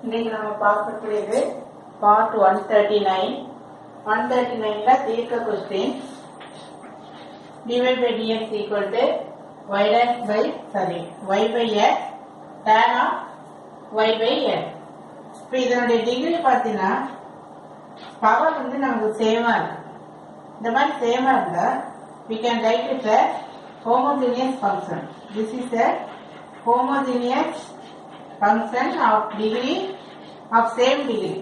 இன்னைக்கு நம்ம பார்க்கக்கூடியது part one thirty nine one thirty நைன்ல தீர்க்க question divide by dx equal to y dash by sorry y by x tan of y by x இப்போ இதனுடைய degree பார்த்தீங்கன்னா power வந்து நமக்கு சேமா இருக்கு இந்த மாதிரி சேமா இருந்தா we can write it as homogeneous function this is a homogeneous function of degree of same degree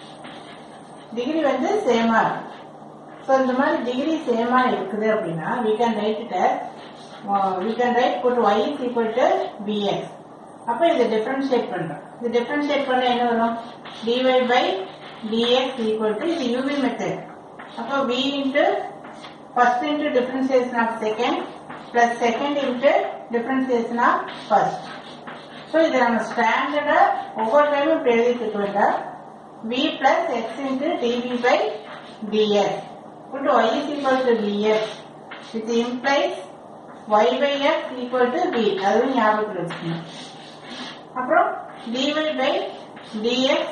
degree வந்து சேமா இருக்கு ஸோ இந்த மாதிரி டிகிரி சேமா இருக்குது அப்படின்னா we can write it as uh, we can write put y is equal to bx அப்போ இதை டிஃபரன்ஷியேட் பண்றோம் இது டிஃபரன்ஷியேட் பண்ண என்ன வரும் dy by dx equal to இது uv மெத்தட் அப்போ v into first into differentiation of second plus second into differentiation of first so இதை நம்ம ஸ்டாண்டர்டா ஒவ்வொரு டைமும் இப்படி எழுதிட்டு இருக்க வேண்டாம் v plus x into dv by dx put y is equal to dx which implies y by x equal to v அதுவும் ஞாபகத்தில் வச்சுக்கணும் அப்புறம் dy by dx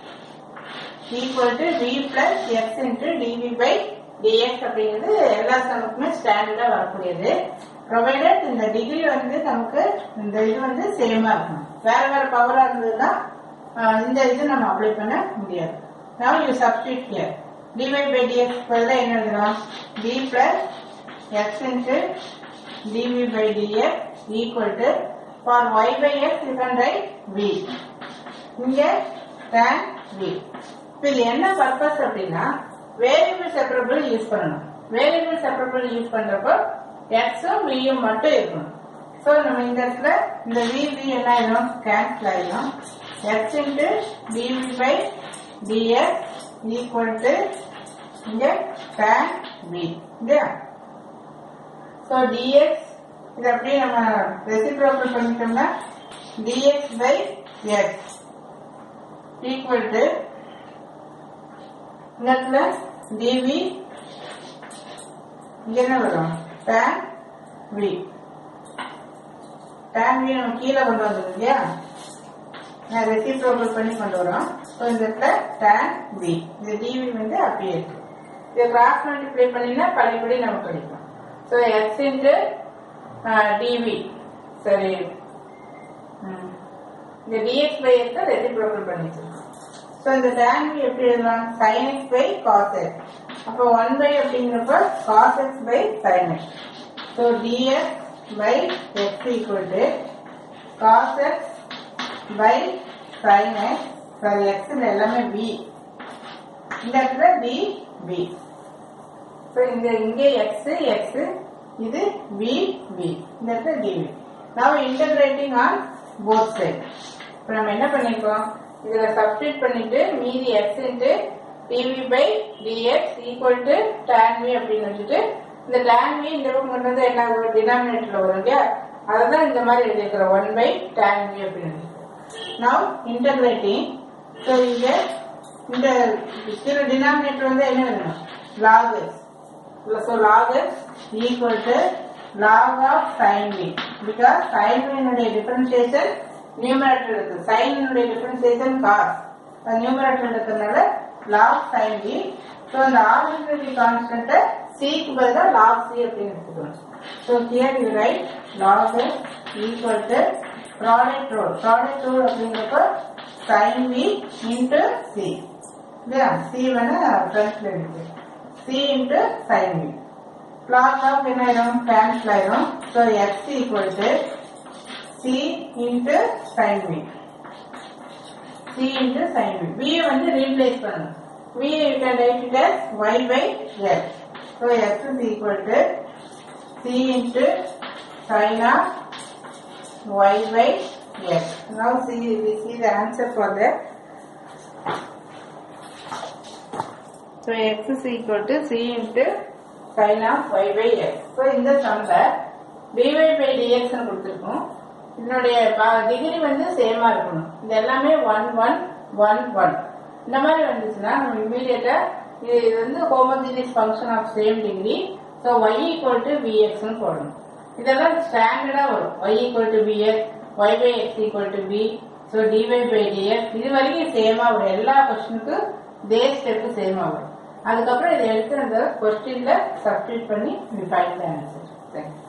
equal to v plus x into dv by dx அப்படிங்கிறது எல்லா சமக்குமே ஸ்டாண்டர்டா வரக்கூடியது provided இந்த degree வந்து நமக்கு இந்த இது வந்து சேமா இருக்கணும் வேற வேற பவரா இருந்ததுன்னா ஆஹ், இந்த இது நம்ம அப்ளை பண்ண முடியாது now you substitute here dy by dx பதிலா என்ன எழுதலாம் d plus x into dv by dx equal to for y by x you can write v இங்க tan v இப்ப இது என்ன பர்பஸ் அப்படின்னா வேரியபிள் செப்பரபிள் யூஸ் பண்ணணும் வேரியபிள் செப்பரபிள் யூஸ் பண்றப்போ எக்ஸும் வியும் மட்டும் இருக்கணும் ஸோ நம்ம இந்த இடத்துல இந்த வி வி என்ன ஆயிடும் கேன்சல் ஆயிடும் x into dv by dx equal to இங்க tan v இல்லையா ஸோ டிஎக்ஸ் இது அப்படியே நம்ம ரெசிப்ரோக்கல் பண்ணிட்டோம்னா dx by x equal to இந்த இடத்துல டிவி இங்க என்ன வரும் tan v tan v நம்ம கீழே கொண்டு வந்தோம் இல்லையா நான் ரெசிப்ரோக்கல் பண்ணி கொண்டு வரோம் ஸோ இந்த இடத்துல tan v இந்த dv வந்து அப்படியே இருக்கு இதை கிராஸ் மல்டிப்ளை பண்ணினா பழையபடி நமக்கு கிடைக்கும் ஸோ எக்ஸ் இன்ட்டு டிவி சரி ம். இந்த dx பை எக்ஸை ரெசிப்ரோக்கல் பண்ணி வச்சிருக்கோம் ஸோ இந்த tan v எப்படி எழுதலாம் sin x by cos x அப்போ 1 பை அப்படிங்கிறப்ப cos x by sin x so dx by x equal to cos x by sin x sorry x இந்த எல்லாமே b இந்த இடத்துல b b ஸோ இங்க இங்க x x இது v v இந்த இடத்துல dv now integrating on both sides இப்போ நம்ம என்ன பண்ணிருக்கோம் இதுல சப்ஸ்டிட் பண்ணிட்டு மீதி x into dv by dx equal to tan v அப்படின்னு வச்சுட்டு இந்த tan v இந்த பக்கம் கொண்டு வந்து என்ன வரும் டினாமினேட்டர்ல வரும் இல்லையா அதை தான் இந்த மாதிரி எழுதியிருக்கிறோம் ஒன் பை tan v அப்படின்னு now integrating ஸோ இங்க இந்த கீழே டினாமினேட்டர் வந்து என்ன வேணும் log x so log x equal to log of sin v because sin v னுடைய differentiation numerator இருக்கு sin னுடைய differentiation cos அது numerator இருக்கிறதுனால log sin v so அந்த arbitrary constant c க்கு பதிலா log c அப்படின்னு எடுத்துக்கணும் so here you write log x equal to product rule product rule அப்படிங்கிறப்ப sin v into c இல்லையா c வேணா ஃப்ரண்ட்ல இருக்கு c into sin v plot of என்ன ஆயிரும் cancel ஆயிரும் so x equal to c into sin v c into sin v v ய வந்து replace பண்ணணும் v you can write it as y by x so x is equal to c into sin of y by x now see we see the answer for that So x is equal to c into sin of y by x. So இந்த சம்ல dy by dx னு கொடுத்திருக்கோம் இதனுடைய degree வந்து சேமா இருக்கணும் இது எல்லாமே one one one one இந்த மாதிரி வந்துச்சுன்னா நம்ம இமீடியட்டா இது இது வந்து homogeneous function of same degree so y equal to பிஎக்ஸ்னு போடணும் இதெல்லாம் ஸ்டாண்டர்டா வரும் y equal to vx y by x equal to v so dy by டிஎஃப் இது வரைக்கும் சேமா வரும் எல்லா கொஸ்டினுக்கும் இதே ஸ்டெப்பு சேமா வரும் அதுக்கப்புறம் இதை எடுத்து அந்த கொஸ்டின்ல சப்ஸ்டியூட் பண்ணி ஃபைண்ட் ஆன்சர் தேங்க்யூ